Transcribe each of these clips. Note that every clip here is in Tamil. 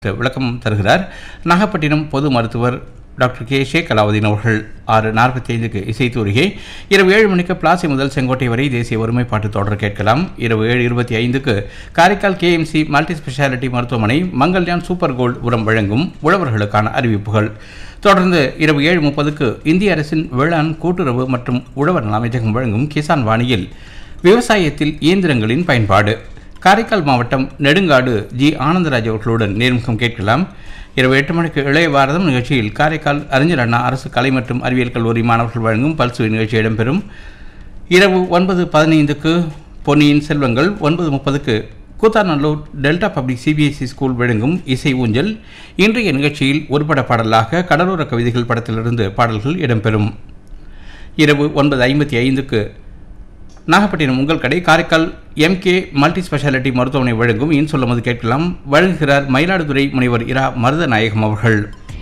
விளக்கம் தருகிறார் நாகப்பட்டினம் பொது மருத்துவர் டாக்டர் கே ஷேக் அலாவுதீன் அவர்கள் ஆறு நாற்பத்தி ஐந்துக்கு இசைத்தூரிகை இரவு ஏழு மணிக்கு பிளாசி முதல் செங்கோட்டை வரை தேசிய ஒருமைப்பாட்டு தொடர் கேட்கலாம் இரவு ஏழு இருபத்தி ஐந்துக்கு காரைக்கால் கேஎம்சி மல்டி ஸ்பெஷாலிட்டி மருத்துவமனை மங்கல்யான் சூப்பர் கோல்டு உரம் வழங்கும் உழவர்களுக்கான அறிவிப்புகள் தொடர்ந்து இரவு ஏழு முப்பதுக்கு இந்திய அரசின் வேளாண் கூட்டுறவு மற்றும் உழவர் நல அமைச்சகம் வழங்கும் கிசான் வாணியில் விவசாயத்தில் இயந்திரங்களின் பயன்பாடு காரைக்கால் மாவட்டம் நெடுங்காடு ஜி ஆனந்தராஜ் அவர்களுடன் நேர்முகம் கேட்கலாம் இரவு எட்டு மணிக்கு இளைய பாரதம் நிகழ்ச்சியில் காரைக்கால் அறிஞர் அண்ணா அரசு கலை மற்றும் அறிவியல் கல்லூரி மாணவர்கள் வழங்கும் பல்சுவை நிகழ்ச்சி இடம்பெறும் இரவு ஒன்பது பதினைந்துக்கு பொன்னியின் செல்வங்கள் ஒன்பது முப்பதுக்கு Koothanallur delta public CBSE school வழங்கும் இசை ஊஞ்சல் இன்றைய நிகழ்ச்சியில் ஒருபட பாடலாக கடலோர கவிதைகள் படத்திலிருந்து பாடல்கள் இடம்பெறும் இரவு ஒன்பது ஐம்பத்தி ஐந்துக்கு நாகப்பட்டினம் உங்கள் கடை காரைக்கால் எம்கே மல்டி ஸ்பெஷாலிட்டி மருத்துவமனை வழங்கும் இன் சொல்லும்போது கேட்கலாம் வழங்குகிறார் மயிலாடுதுறை முனைவர் இரா மருதநாயகம் அவர்கள்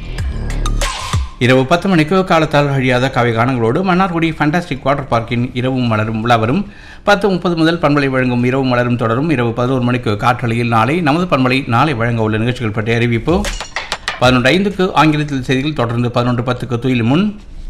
இரவு பத்து மணிக்கு காலத்தால் அழியாத காவை கானங்களோடு மன்னார்குடி ஃபண்டாஸ்டிக் வாட்டர் பார்க்கின் இரவும் மலரும் விழாவரும் பத்து முப்பது முதல் பண்பலை வழங்கும் இரவும் மலரும் தொடரும் இரவு பதினோரு மணிக்கு காற்றலையில் நாளை நமது பண்பலை நாளை வழங்க உள்ள நிகழ்ச்சிகள் பற்றிய அறிவிப்பு பதினொன்று ஐந்துக்கு ஆங்கிலத்தில் செய்திகள் தொடர்ந்து பதினொன்று பத்துக்கு துயில் முன்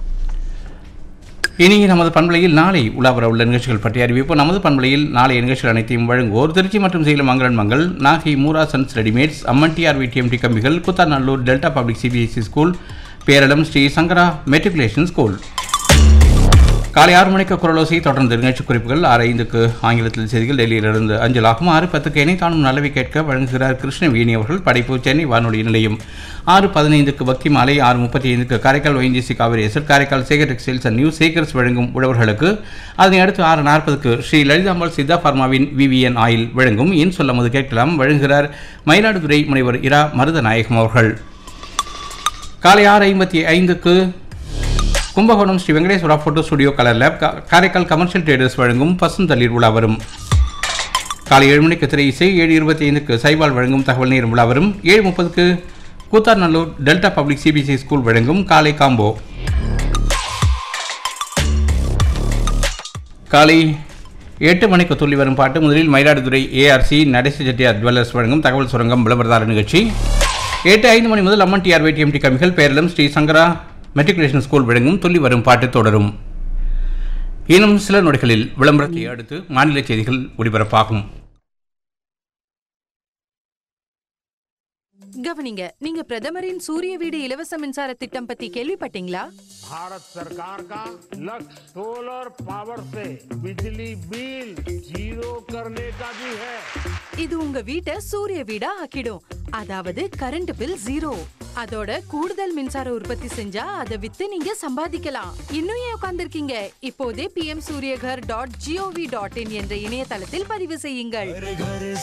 இனி நமது பண்பலையில் நாளை உலாவர உள்ள நிகழ்ச்சிகள் பற்றிய அறிவிப்பு நமது பண்பலையில் நாளைய நிகழ்ச்சிகள் அனைத்தையும் வழங்குவோர் திருச்சி மற்றும் சேலம் மங்களன் மங்கள் நாகை மூரா சன்ஸ் ரெடிமேட்ஸ் அம்மன் டிஆர் விடிஎம்டி கம்பிகள் Koothanallur delta public CBSE school Peralam Sri Sankara matriculation school காலை ஆறு மணிக்கு குரலோசை தொடர்ந்து நிகழ்ச்சி குறிப்புகள் ஆறு ஐந்துக்கு ஆங்கிலத்தில் செய்திகள் டெல்லியிலிருந்து அஞ்சலாகும் ஆறு பத்துக்கு இணைத்தானும் நல்லவை கேட்க வழங்குகிறார் கிருஷ்ணவேணி அவர்கள் படைப்பு சென்னை வானொலி நிலையம் ஆறு பதினைந்துக்கு பக்தி மாலை ஆறு முப்பத்தி ஐந்துக்கு Karaikal ONGC Kaveri SL Karaikal Sekar textiles and new Sekars வழங்கும் உழவர்களுக்கு அதனை அடுத்து ஆறு நாற்பதுக்கு ஸ்ரீ லலிதாம்பாள் சித்தா ஃபார்மாவின் விவிஎன் ஆயில் வழங்கும் இன் சொல்லும்போது கேட்கலாம் வழங்குகிறார் மயிலாடுதுறை முனைவர் இரா மருதநாயகம் அவர்கள் காலை ஆறு ஐம்பத்தி ஐந்துக்கு Kumbakonam Sri Venkateswara photo studio colour lab கா- காரைக்கால் கமர்ஷியல் ட்ரேடர்ஸ் வழங்கும் பசுந்தளிர் உலா வரும் காலை ஏழு மணிக்கு திரை இசை ஏழு இருபத்தி ஐந்துக்கு சைபால் வழங்கும் தகவல் நேரம் உலா வரும் ஏழு முப்பதுக்கு Koothanallur delta public CBSE school வழங்கும் காலை காம்போ காலை எட்டு மணிக்கு துள்ளி வரும் பாட்டு முதலில் மயிலாடுதுறை ஏஆர்சி நடேச செட்டியார் ஜுவல்லர்ஸ் வழங்கும் தகவல் சுரங்கம் விளம்பரதார நிகழ்ச்சி எட்டு ஐந்து மணி முதல் அம்மன் டிஆர் டிஎம்டி கமிகள் பேரளம் ஸ்ரீ சங்கரா மெட்ரிகுலேஷன் ஸ்கூல் வழங்கும் துள்ளி வரும் பாட்டு தொடரும் இன்னும் சில நொடிகளில் விளம்பரத்தை அடுத்து மாநில செய்திகள் ஒளிபரப்பாகும் கவனிங்க நீங்க பிரதமரின் சூரிய வீடு இலவச மின்சார திட்டம் பத்தி கேள்விப்பட்டீங்களா भारत सरकार का लक्ष्य सोलर पावर से बिजली बिल जीरो करने का भी है இது உங்க வீட்டை சூரிய வீடா ஆக்கிடும் அதாவது கரண்ட் பில் ஜீரோ அதோட கூடுதல் மின்சார உற்பத்தி செஞ்சா அதை வித்து நீங்க சம்பாதிக்கலாம் இன்னும் ஏன் உட்கார்ந்திருக்கீங்க இப்போதே PM Suryaghar dot GOV dot in என்ற இணையதளத்தில் பதிவு செய்யுங்கள்